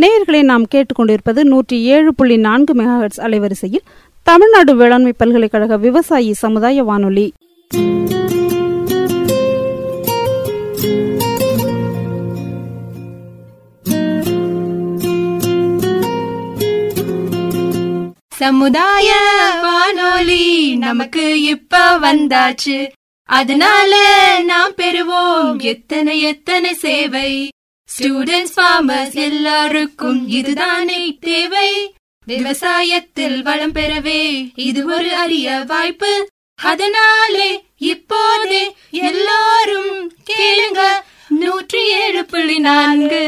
நேயர்களை நாம் கேட்டுக்கொண்டிருப்பது நூற்றி ஏழு புள்ளி நான்கு மெகாஹெட்ஸ் அலைவரிசையில் தமிழ்நாடு வேளாண்மை பல்கலைக்கழக விவசாயி சமுதாய வானொலி சமுதாய வானொலி நமக்கு இப்ப வந்தாச்சு அதனால நாம் பெறுவோம் எத்தனை எத்தனை சேவை ஸ்டூடெண்ட்ஸ் ஃபார்மர்ஸ் எல்லாருக்கும் இதுதானே தேவை விவசாயத்தில் வளம் பெறவே இது ஒரு அரிய வாய்ப்பு அதனாலே இப்போதே எல்லாரும் கேளுங்க நூற்றி ஏழு புள்ளி நான்கு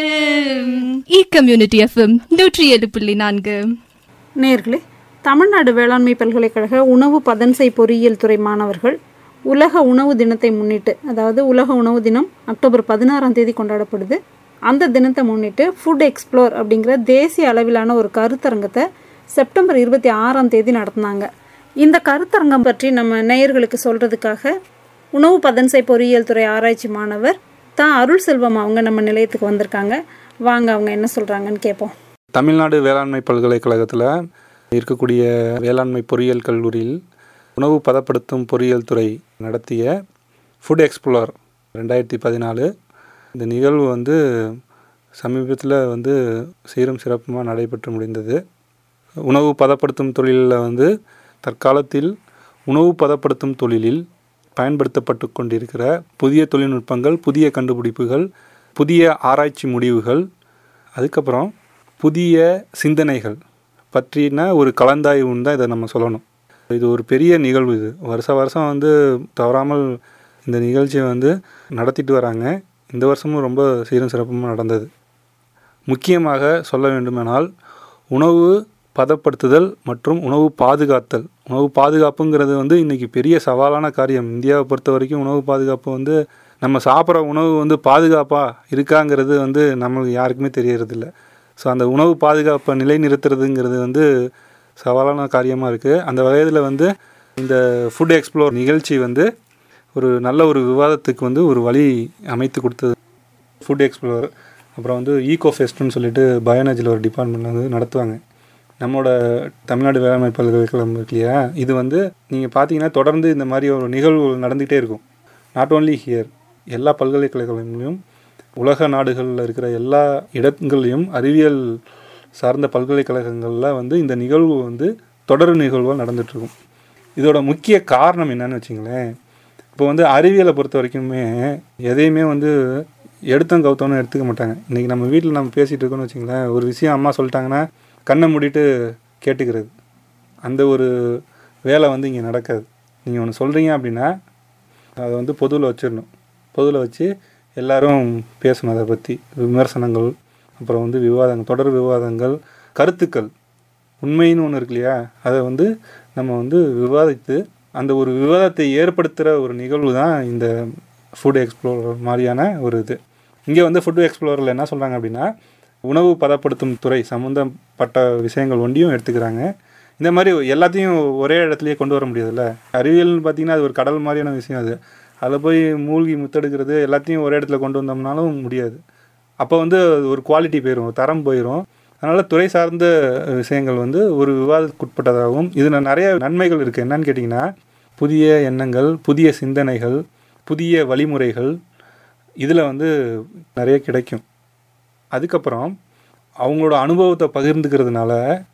இ கம்யூனிட்டி எஃப்எம் நூற்றி ஏழு புள்ளி நான்கு நேர்களே தமிழ்நாடு வேளாண்மை பல்கலைக்கழக உணவு பதன்சை பொறியியல் துறை மாணவர்கள் உலக உணவு தினத்தை முன்னிட்டு அதாவது உலக உணவு தினம் அக்டோபர் பதினாறாம் தேதி கொண்டாடப்படுது அந்த தினத்தை முன்னிட்டு ஃபுட் எக்ஸ்ப்ளோர் அப்படிங்கிற தேசிய அளவிலான ஒரு கருத்தரங்கத்தை செப்டம்பர் இருபத்தி ஆறாம் தேதி நடத்தினாங்க இந்த கருத்தரங்கம் பற்றி நம்ம நேயர்களுக்கு சொல்கிறதுக்காக உணவு பதன்சை பொறியியல் துறை ஆராய்ச்சி மாணவர் தான் அருள் செல்வம் அவங்க நம்ம நிலையத்துக்கு வந்திருக்காங்க வாங்க அவங்க என்ன சொல்கிறாங்கன்னு கேட்போம் தமிழ்நாடு வேளாண்மை பல்கலைக்கழகத்தில் இருக்கக்கூடிய வேளாண்மை பொறியியல் கல்லூரியில் உணவு பதப்படுத்தும் பொறியியல் துறை நடத்திய ஃபுட் எக்ஸ்ப்ளோர் ரெண்டாயிரத்தி பதினாலு இந்த நிகழ்வு வந்து சமீபத்தில் வந்து சீரும் சிறப்புமாக நடைபெற்று முடிந்தது உணவு பதப்படுத்தும் தொழிலில் வந்து தற்காலத்தில் உணவு பதப்படுத்தும் தொழிலில் பயன்படுத்தப்பட்டு கொண்டிருக்கிற புதிய தொழில்நுட்பங்கள் புதிய கண்டுபிடிப்புகள் புதிய ஆராய்ச்சி முடிவுகள் அதுக்கப்புறம் புதிய சிந்தனைகள் பற்றின ஒரு கலந்தாய்வுன்னு தான் இதை நம்ம சொல்லணும் இது ஒரு பெரிய நிகழ்வு இது வருஷ வருஷம் வந்து தவறாமல் இந்த நிகழ்ச்சியை வந்து நடத்திட்டு வராங்க இந்த வருஷமும் ரொம்ப சீரும் சிறப்புமாக நடந்தது முக்கியமாக சொல்ல வேண்டுமானால் உணவு பதப்படுத்துதல் மற்றும் உணவு பாதுகாத்தல் உணவு பாதுகாப்புங்கிறது வந்து இன்றைக்கி பெரிய சவாலான காரியம் இந்தியாவை பொறுத்த வரைக்கும் உணவு பாதுகாப்பு வந்து நம்ம சாப்பிட்ற உணவு வந்து பாதுகாப்பாக இருக்காங்கிறது வந்து நம்மளுக்கு யாருக்குமே தெரியறதில்ல ஸோ அந்த உணவு பாதுகாப்பை நிலைநிறுத்துறதுங்கிறது வந்து சவாலான காரியமாக இருக்குது அந்த வகையில் வந்து இந்த ஃபுட் எக்ஸ்ப்ளோர் நிகழ்ச்சி வந்து ஒரு நல்ல ஒரு விவாதத்துக்கு வந்து ஒரு வழி அமைத்து கொடுத்தது ஃபுட் எக்ஸ்ப்ளோர் அப்புறம் வந்து ஈகோ ஃபெஸ்ட்னு சொல்லிட்டு பயோலஜியில் ஒரு டிபார்ட்மெண்ட் வந்து நடத்துவாங்க நம்மளோட தமிழ்நாடு வேளாண்மை பல்கலைக்கழகம் இருக்கு இல்லையா இது வந்து நீங்கள் பார்த்தீங்கன்னா தொடர்ந்து இந்த மாதிரி ஒரு நிகழ்வுகள் நடந்துகிட்டே இருக்கும் நாட் ஓன்லி ஹியர் எல்லா பல்கலைக்கழகங்களிலும் உலக நாடுகளில் இருக்கிற எல்லா இடங்கள்லையும் அறிவியல் சார்ந்த பல்கலைக்கழகங்களில் வந்து இந்த நிகழ்வு வந்து தொடர் நிகழ்வாக நடந்துகிட்ருக்கும் இதோட முக்கிய காரணம் என்னன்னு வச்சிங்களேன் இப்போ வந்து அறிவியலை பொறுத்த வரைக்குமே எதையுமே வந்து எடுத்தோம் கவுத்தோன்னு எடுத்துக்க மாட்டாங்க இன்றைக்கி நம்ம வீட்டில் நம்ம பேசிகிட்டு இருக்கோம்னு வச்சிங்களேன் ஒரு விஷயம் அம்மா சொல்லிட்டாங்கன்னா கண்ணை மூடிட்டு கேட்டுக்கிறது அந்த ஒரு வேலை வந்து இங்கே நடக்காது நீங்கள் ஒன்று சொல்கிறீங்க அப்படின்னா அதை வந்து பொதுவில் வச்சிடணும் பொதுவில் வச்சு எல்லாரும் பேசணும் அதை பற்றி விமர்சனங்கள் அப்புறம் வந்து விவாதங்கள் தொடர் விவாதங்கள் கருத்துக்கள் உண்மைன்னு ஒன்று இருக்கு இல்லையா அதை வந்து நம்ம வந்து விவாதித்து அந்த ஒரு விவாதத்தை ஏற்படுத்துகிற ஒரு நிகழ்வு தான் இந்த ஃபுட் எக்ஸ்ப்ளோர் மாதிரியான ஒரு இது இங்கே வந்து ஃபுட் எக்ஸ்ப்ளோரில் என்ன சொல்கிறாங்க அப்படின்னா உணவு பதப்படுத்தும் துறை சம்மந்தப்பட்ட விஷயங்கள் ஒன்றியும் எடுத்துக்கிறாங்க இந்த மாதிரி எல்லாத்தையும் ஒரே இடத்துலையே கொண்டு வர முடியாதுல்ல அறிவியல்னு பார்த்தீங்கன்னா அது ஒரு கடல் மாதிரியான விஷயம் அது அதில் போய் மூழ்கி முத்தெடுக்கிறது எல்லாத்தையும் ஒரே இடத்துல கொண்டு வந்தோம்னாலும் முடியாது அப்போ வந்து ஒரு குவாலிட்டி போயிடும் தரம் போயிடும் அதனால் துறை சார்ந்த விஷயங்கள் வந்து ஒரு விவாதத்துக்குட்பட்டதாகவும் இதில் நிறைய நன்மைகள் இருக்குது என்னன்னு கேட்டிங்கன்னா புதிய எண்ணங்கள் புதிய சிந்தனைகள் புதிய வழிமுறைகள் இதில் வந்து நிறைய கிடைக்கும் அதுக்கப்புறம் அவங்களோட அனுபவத்தை பகிர்ந்துக்கிறதுனால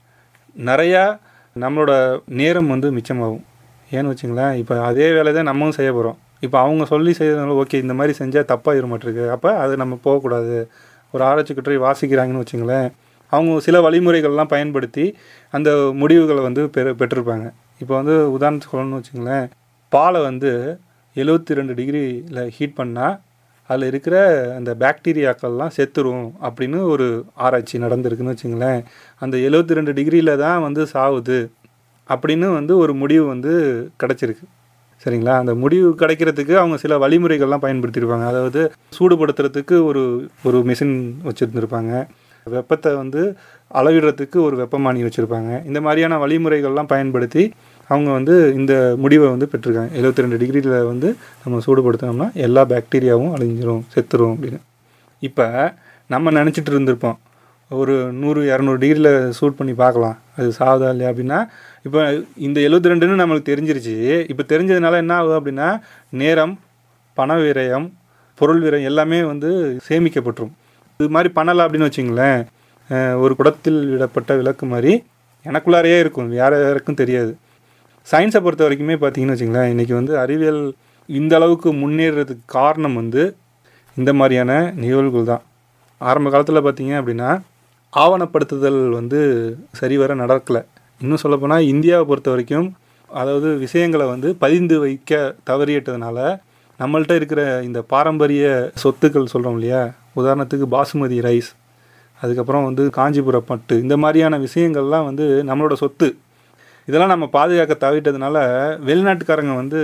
நிறையா நம்மளோட நேரம் வந்து மிச்சமாகும் ஏன்னு வச்சுங்களேன் இப்போ அதே வேலை தான் நம்மளும் செய்ய போகிறோம் இப்போ அவங்க சொல்லி செய்யறதுனால ஓகே இந்த மாதிரி செஞ்சால் தப்பாக மாட்டிருக்கு அப்போ அது நம்ம போகக்கூடாது ஒரு ஆராய்ச்சி கட்டுரை வாசிக்கிறாங்கன்னு வச்சுங்களேன் அவங்க சில வழிமுறைகள்லாம் பயன்படுத்தி அந்த முடிவுகளை வந்து பெற பெற்றிருப்பாங்க இப்போ வந்து உதாரணத்துக்கு சொல்லணும்னு வச்சுங்களேன் பாலை வந்து எழுபத்தி ரெண்டு டிகிரியில் ஹீட் பண்ணால் அதில் இருக்கிற அந்த பாக்டீரியாக்கள்லாம் செத்துரும் அப்படின்னு ஒரு ஆராய்ச்சி நடந்திருக்குன்னு வச்சுங்களேன் அந்த எழுபத்தி ரெண்டு டிகிரியில் தான் வந்து சாவுது அப்படின்னு வந்து ஒரு முடிவு வந்து கிடச்சிருக்கு சரிங்களா அந்த முடிவு கிடைக்கிறதுக்கு அவங்க சில வழிமுறைகள்லாம் பயன்படுத்தியிருப்பாங்க அதாவது சூடுபடுத்துறதுக்கு ஒரு ஒரு மிஷின் வச்சுருந்துருப்பாங்க வெப்பத்தை வந்து அளவிடுறதுக்கு ஒரு வெப்பமானி வச்சுருப்பாங்க இந்த மாதிரியான வழிமுறைகள்லாம் பயன்படுத்தி அவங்க வந்து இந்த முடிவை வந்து பெற்றிருக்காங்க எழுபத்தி ரெண்டு டிகிரியில் வந்து நம்ம சூடுபடுத்தினோம்னா எல்லா பாக்டீரியாவும் அழிஞ்சிரும் செத்துரும் அப்படின்னு இப்போ நம்ம நினச்சிட்டு இருந்திருப்போம் ஒரு நூறு இரநூறு டிகிரியில் சூட் பண்ணி பார்க்கலாம் அது சாகுதா இல்லையா அப்படின்னா இப்போ இந்த எழுபத்தி ரெண்டுன்னு நம்மளுக்கு தெரிஞ்சிருச்சு இப்போ தெரிஞ்சதுனால என்ன ஆகுது அப்படின்னா நேரம் பண விரயம் பொருள் விரயம் எல்லாமே வந்து சேமிக்கப்பட்டுரும் இது மாதிரி பண்ணலாம் அப்படின்னு வச்சிங்களேன் அஹ் ஒரு குடத்தில் விடப்பட்ட விளக்கு மாதிரி எனக்குள்ளாரையே இருக்கும் யார் யாருக்கும் தெரியாது சயின்ஸை பொறுத்த வரைக்குமே பார்த்தீங்கன்னு வச்சுங்களேன் இன்றைக்கி வந்து அறிவியல் இந்த அளவுக்கு முன்னேறதுக்கு காரணம் வந்து இந்த மாதிரியான நிகழ்வுகள் தான் ஆரம்ப காலத்தில் பார்த்தீங்க அப்படின்னா ஆவணப்படுத்துதல் வந்து சரிவர நடக்கலை இன்னும் சொல்லப்போனால் இந்தியாவை பொறுத்த வரைக்கும் அதாவது விஷயங்களை வந்து பதிந்து வைக்க தவறியிட்டதுனால நம்மள்ட்ட இருக்கிற இந்த பாரம்பரிய சொத்துக்கள் சொல்கிறோம் இல்லையா உதாரணத்துக்கு பாசுமதி ரைஸ் அதுக்கப்புறம் வந்து காஞ்சிபுர பட்டு இந்த மாதிரியான விஷயங்கள்லாம் வந்து நம்மளோட சொத்து இதெல்லாம் நம்ம பாதுகாக்க தவிட்டதுனால வெளிநாட்டுக்காரங்க வந்து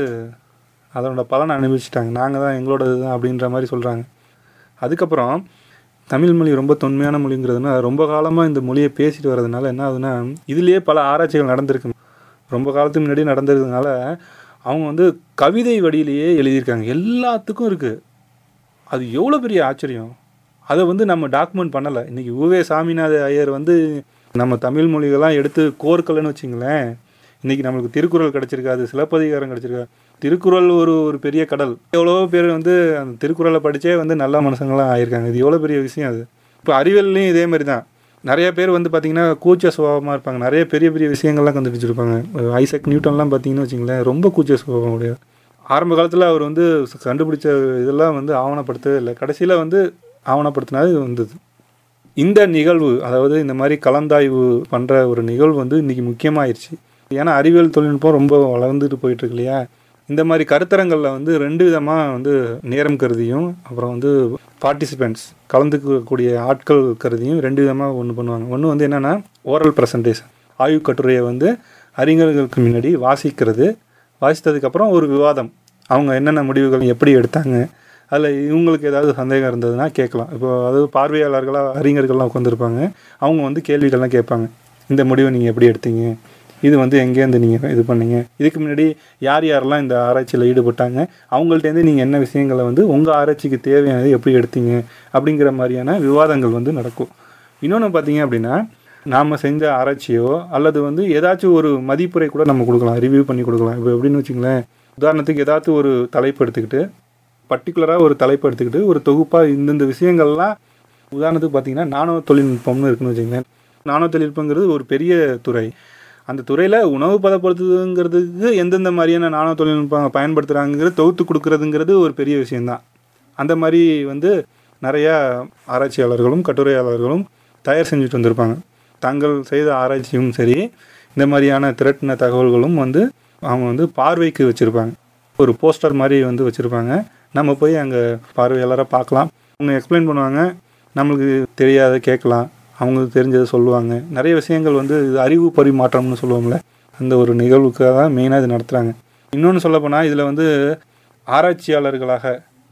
அதனோட பலனை அனுபவிச்சிட்டாங்க நாங்கள் தான் எங்களோடது தான் அப்படின்ற மாதிரி சொல்கிறாங்க அதுக்கப்புறம் தமிழ் மொழி ரொம்ப தொன்மையான மொழிங்கிறதுனால ரொம்ப காலமாக இந்த மொழியை பேசிட்டு வர்றதுனால என்ன ஆகுதுன்னா இதுலேயே பல ஆராய்ச்சிகள் நடந்திருக்கு ரொம்ப காலத்துக்கு முன்னாடி நடந்திருக்கிறதுனால அவங்க வந்து கவிதை வடியிலேயே எழுதியிருக்காங்க எல்லாத்துக்கும் இருக்குது அது எவ்வளோ பெரிய ஆச்சரியம் அதை வந்து நம்ம டாக்குமெண்ட் பண்ணலை இன்றைக்கி உவே சாமிநாத ஐயர் வந்து நம்ம தமிழ் மொழிகள்லாம் எடுத்து கோர்க்கலன்னு வச்சிங்களேன் இன்றைக்கி நம்மளுக்கு திருக்குறள் கிடச்சிருக்காது சிலப்பதிகாரம் கிடச்சிருக்காது திருக்குறள் ஒரு ஒரு பெரிய கடல் எவ்வளோ பேர் வந்து அந்த திருக்குறளை படித்தே வந்து நல்ல மனுஷங்களாம் ஆயிருக்காங்க இது எவ்வளோ பெரிய விஷயம் அது இப்போ அறிவியல்லையும் இதே மாதிரி தான் நிறைய பேர் வந்து பார்த்திங்கன்னா கூச்ச சுபாவமாக இருப்பாங்க நிறைய பெரிய பெரிய விஷயங்கள்லாம் கண்டுபிடிச்சிருப்பாங்க ஐசக் நியூட்டன்லாம் பார்த்தீங்கன்னு வச்சிங்களேன் ரொம்ப கூச்ச சுபாவம் உடைய ஆரம்ப காலத்தில் அவர் வந்து கண்டுபிடிச்ச இதெல்லாம் வந்து ஆவணப்படுத்தவே இல்லை கடைசியில் வந்து ஆவணப்படுத்தினாது இது வந்தது இந்த நிகழ்வு அதாவது இந்த மாதிரி கலந்தாய்வு பண்ணுற ஒரு நிகழ்வு வந்து இன்றைக்கி முக்கியமாயிருச்சு ஏன்னா அறிவியல் தொழில்நுட்பம் ரொம்ப வளர்ந்துட்டு போயிட்டுருக்கு இல்லையா இந்த மாதிரி கருத்தரங்களில் வந்து ரெண்டு விதமாக வந்து நேரம் கருதியும் அப்புறம் வந்து பார்ட்டிசிபெண்ட்ஸ் கலந்துக்கக்கூடிய ஆட்கள் கருதியும் ரெண்டு விதமாக ஒன்று பண்ணுவாங்க ஒன்று வந்து என்னென்னா ஓரல் ப்ரெசன்டேஷன் ஆய்வு கட்டுரையை வந்து அறிஞர்களுக்கு முன்னாடி வாசிக்கிறது வாசித்ததுக்கப்புறம் ஒரு விவாதம் அவங்க என்னென்ன முடிவுகள் எப்படி எடுத்தாங்க அதில் இவங்களுக்கு ஏதாவது சந்தேகம் இருந்ததுன்னா கேட்கலாம் இப்போ அதாவது பார்வையாளர்களாக அறிஞர்கள்லாம் உட்காந்துருப்பாங்க அவங்க வந்து கேள்விகள்லாம் கேட்பாங்க இந்த முடிவை நீங்கள் எப்படி எடுத்தீங்க இது வந்து எங்கேருந்து நீங்கள் இது பண்ணீங்க இதுக்கு முன்னாடி யார் யாரெல்லாம் இந்த ஆராய்ச்சியில் ஈடுபட்டாங்க அவங்கள்ட்டேருந்து நீங்கள் என்ன விஷயங்களை வந்து உங்கள் ஆராய்ச்சிக்கு தேவையானது எப்படி எடுத்தீங்க அப்படிங்கிற மாதிரியான விவாதங்கள் வந்து நடக்கும் இன்னொன்று பார்த்தீங்க அப்படின்னா நாம் செஞ்ச ஆராய்ச்சியோ அல்லது வந்து ஏதாச்சும் ஒரு மதிப்புரை கூட நம்ம கொடுக்கலாம் ரிவ்யூ பண்ணி கொடுக்கலாம் இப்போ எப்படின்னு வச்சுங்களேன் உதாரணத்துக்கு ஏதாச்சும் ஒரு தலைப்பு எடுத்துக்கிட்டு பர்டிகுலராக ஒரு தலைப்பு எடுத்துக்கிட்டு ஒரு தொகுப்பாக இந்தந்த விஷயங்கள்லாம் உதாரணத்துக்கு பார்த்தீங்கன்னா நானோ தொழில்நுட்பம்னு இருக்குன்னு வச்சுங்களேன் நானோ தொழில்நுட்பங்கிறது ஒரு பெரிய துறை அந்த துறையில் உணவு பதப்படுத்துதுங்கிறதுக்கு எந்தெந்த மாதிரியான நானோ தொழில்நுட்பம் பயன்படுத்துகிறாங்கிறது தொகுத்து கொடுக்குறதுங்கிறது ஒரு பெரிய விஷயந்தான் அந்த மாதிரி வந்து நிறையா ஆராய்ச்சியாளர்களும் கட்டுரையாளர்களும் தயார் செஞ்சுட்டு வந்திருப்பாங்க தாங்கள் செய்த ஆராய்ச்சியும் சரி இந்த மாதிரியான திரட்டின தகவல்களும் வந்து அவங்க வந்து பார்வைக்கு வச்சுருப்பாங்க ஒரு போஸ்டர் மாதிரி வந்து வச்சுருப்பாங்க நம்ம போய் அங்கே பார்வையாளராக பார்க்கலாம் அவங்க எக்ஸ்பிளைன் பண்ணுவாங்க நம்மளுக்கு தெரியாத கேட்கலாம் அவங்களுக்கு தெரிஞ்சதை சொல்லுவாங்க நிறைய விஷயங்கள் வந்து இது அறிவு பரிமாற்றம்னு சொல்லுவோம்ல அந்த ஒரு நிகழ்வுக்காக தான் மெயினாக இது நடத்துகிறாங்க இன்னொன்று சொல்லப்போனால் இதில் வந்து ஆராய்ச்சியாளர்களாக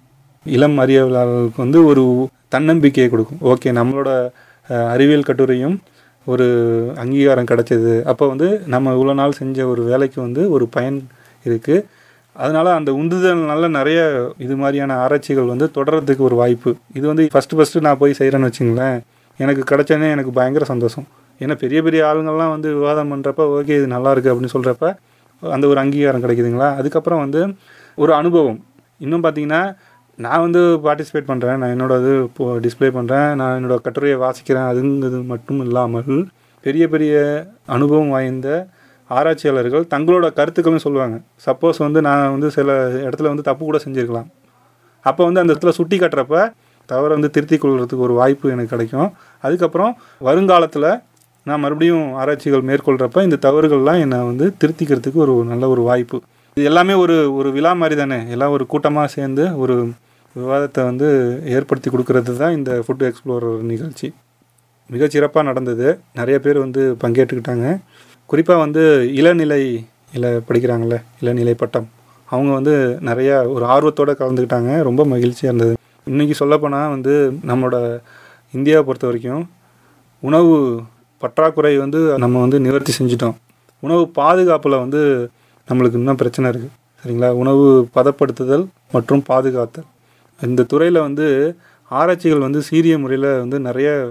இளம் அறிவியலாளர்களுக்கு வந்து ஒரு தன்னம்பிக்கையை கொடுக்கும் ஓகே நம்மளோட அஹ், அறிவியல் கட்டுரையும் ஒரு அங்கீகாரம் கிடைச்சது அப்போ வந்து நம்ம இவ்வளோ நாள் செஞ்ச ஒரு வேலைக்கு வந்து ஒரு பயன் இருக்குது அதனால் அந்த உந்துதல்னால நிறைய இது மாதிரியான ஆராய்ச்சிகள் வந்து தொடர்றதுக்கு ஒரு வாய்ப்பு இது வந்து ஃபஸ்ட்டு ஃபஸ்ட்டு நான் போய் செய்கிறேன்னு வச்சுங்களேன் எனக்கு கிடைச்சோன்னே எனக்கு பயங்கர சந்தோஷம் ஏன்னா பெரிய பெரிய ஆளுங்கள்லாம் வந்து விவாதம் பண்ணுறப்ப ஓகே இது நல்லா இருக்குது அப்படின்னு சொல்கிறப்ப அந்த ஒரு அங்கீகாரம் கிடைக்குதுங்களா அதுக்கப்புறம் வந்து ஒரு அனுபவம் இன்னும் பார்த்தீங்கன்னா நான் வந்து பார்ட்டிசிபேட் பண்ணுறேன் நான் என்னோட இது இப்போ டிஸ்ப்ளே பண்ணுறேன் நான் என்னோட கட்டுரையை வாசிக்கிறேன் அதுங்கிறது மட்டும் இல்லாமல் பெரிய பெரிய அனுபவம் வாய்ந்த ஆராய்ச்சியாளர்கள் தங்களோட கருத்துக்களும் சொல்லுவாங்க சப்போஸ் வந்து நான் வந்து சில இடத்துல வந்து தப்பு கூட செஞ்சுருக்கலாம் அப்போ வந்து அந்த இடத்துல சுட்டி காட்டுறப்ப தவறை வந்து திருத்திக் கொள்றதுக்கு ஒரு வாய்ப்பு எனக்கு கிடைக்கும் அதுக்கப்புறம் வருங்காலத்தில் நான் மறுபடியும் ஆராய்ச்சிகள் மேற்கொள்கிறப்ப இந்த தவறுகள்லாம் என்னை வந்து திருத்திக்கிறதுக்கு ஒரு நல்ல ஒரு வாய்ப்பு இது எல்லாமே ஒரு ஒரு விழா மாதிரி தானே எல்லாம் ஒரு கூட்டமாக சேர்ந்து ஒரு விவாதத்தை வந்து ஏற்படுத்தி கொடுக்கறது தான் இந்த ஃபுட் எக்ஸ்ப்ளோரர் நிகழ்ச்சி மிகச் சிறப்பாக நடந்தது நிறைய பேர் வந்து பங்கேற்றுக்கிட்டாங்க குறிப்பாக வந்து இளநிலை இல படிக்கிறாங்கள்ல இளநிலை பட்டம் அவங்க வந்து நிறையா ஒரு ஆர்வத்தோடு கலந்துக்கிட்டாங்க ரொம்ப மகிழ்ச்சியாக இருந்தது இன்றைக்கி சொல்லப்போனால் வந்து நம்மளோட இந்தியாவை பொறுத்த வரைக்கும் உணவு பற்றாக்குறை வந்து நம்ம வந்து நிவர்த்தி செஞ்சிட்டோம் உணவு பாதுகாப்பில் வந்து நம்மளுக்கு இன்னும் பிரச்சனை இருக்குது சரிங்களா உணவு பதப்படுத்துதல் மற்றும் பாதுகாத்தல் இந்த துறையில் வந்து ஆராய்ச்சிகள் வந்து சீரிய முறையில் வந்து நிறைய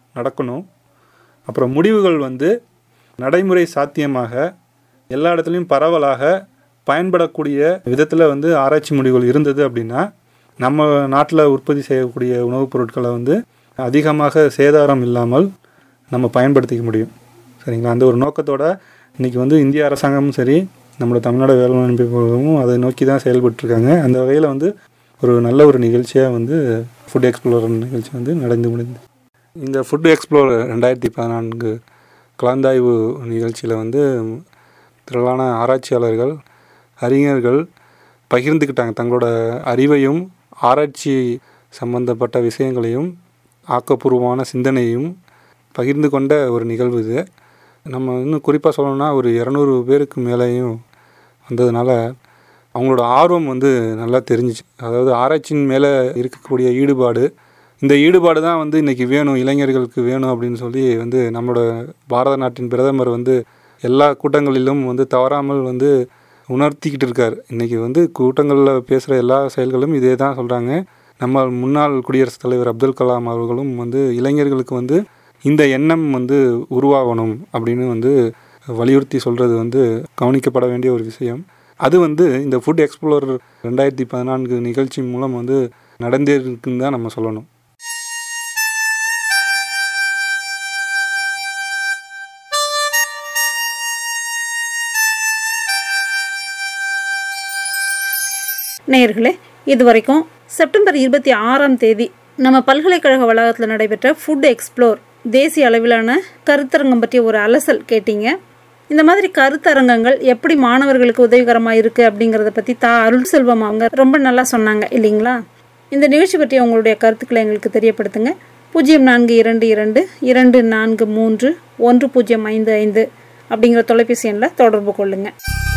நடக்கணும் அப்புறம் முடிவுகள் வந்து நடைமுறை சாத்தியமாக எல்லா இடத்துலையும் பரவலாக பயன்படக்கூடிய விதத்தில் வந்து ஆராய்ச்சி முடிவுகள் இருந்தது அப்படின்னா நம்ம நாட்டில் உற்பத்தி செய்யக்கூடிய உணவுப் பொருட்களை வந்து அதிகமாக சேதாரம் இல்லாமல் நம்ம பயன்படுத்திக்க முடியும் சரிங்களா அந்த ஒரு நோக்கத்தோட இன்றைக்கி வந்து இந்திய அரசாங்கமும் சரி நம்மளோட தமிழ்நாடு வேளாண் அமைப்புகளும் அதை நோக்கி தான் செயல்பட்டுருக்காங்க அந்த வகையில் வந்து ஒரு நல்ல ஒரு நிகழ்ச்சியாக வந்து ஃபுட் எக்ஸ்ப்ளோர் நிகழ்ச்சி வந்து நடந்து முடிந்தது இந்த ஃபுட் எக்ஸ்ப்ளோர் ரெண்டாயிரத்தி பதினான்கு கலந்தாய்வு நிகழ்ச்சியில் வந்து திரளான ஆராய்ச்சியாளர்கள் அறிஞர்கள் பகிர்ந்துக்கிட்டாங்க தங்களோட அறிவையும் ஆராய்ச்சி சம்பந்தப்பட்ட விஷயங்களையும் ஆக்கப்பூர்வமான சிந்தனையும் பகிர்ந்து கொண்ட ஒரு நிகழ்வு இது நம்ம இன்னும் குறிப்பாக சொல்லணும்னா ஒரு இரநூறு பேருக்கு மேலேயும் வந்ததுனால அவங்களோட ஆர்வம் வந்து நல்லா தெரிஞ்சிச்சு அதாவது ஆராய்ச்சியின் மேலே இருக்கக்கூடிய ஈடுபாடு இந்த ஈடுபாடு தான் வந்து இன்றைக்கி வேணும் இளைஞர்களுக்கு வேணும் அப்படின்னு சொல்லி வந்து நம்மளோட பாரத நாட்டின் பிரதமர் வந்து எல்லா கூட்டங்களிலும் வந்து தவறாமல் வந்து உணர்த்திக்கிட்டு இருக்கார் இன்றைக்கி வந்து கூட்டங்களில் பேசுகிற எல்லா செயல்களும் இதே தான் சொல்கிறாங்க நம்ம முன்னாள் குடியரசுத் தலைவர் அப்துல் கலாம் அவர்களும் வந்து இளைஞர்களுக்கு வந்து இந்த எண்ணம் வந்து உருவாகணும் அப்படின்னு வந்து வலியுறுத்தி சொல்கிறது வந்து கவனிக்கப்பட வேண்டிய ஒரு விஷயம் அது வந்து இந்த ஃபுட் எக்ஸ்ப்ளோர் ரெண்டாயிரத்தி பதினான்கு நிகழ்ச்சி மூலம் வந்து நடந்தே இருக்குன்னு தான் நம்ம சொல்லணும் நேயர்களே இதுவரைக்கும் செப்டம்பர் இருபத்தி ஆறாம் தேதி நம்ம பல்கலைக்கழக வளாகத்தில் நடைபெற்ற ஃபுட் எக்ஸ்ப்ளோர் தேசிய அளவிலான கருத்தரங்கம் பற்றிய ஒரு அலசல் கேட்டீங்க இந்த மாதிரி கருத்தரங்கங்கள் எப்படி மாணவர்களுக்கு உதவிகரமாக இருக்குது அப்படிங்கிறத பற்றி தா அருள் செல்வம் அவங்க ரொம்ப நல்லா சொன்னாங்க இல்லைங்களா இந்த நிகழ்ச்சி பற்றிய உங்களுடைய கருத்துக்களை எங்களுக்கு தெரியப்படுத்துங்க பூஜ்ஜியம் நான்கு இரண்டு இரண்டு இரண்டு நான்கு மூன்று ஒன்று பூஜ்ஜியம் ஐந்து ஐந்து அப்படிங்கிற தொலைபேசி எண்ணில் தொடர்பு கொள்ளுங்கள்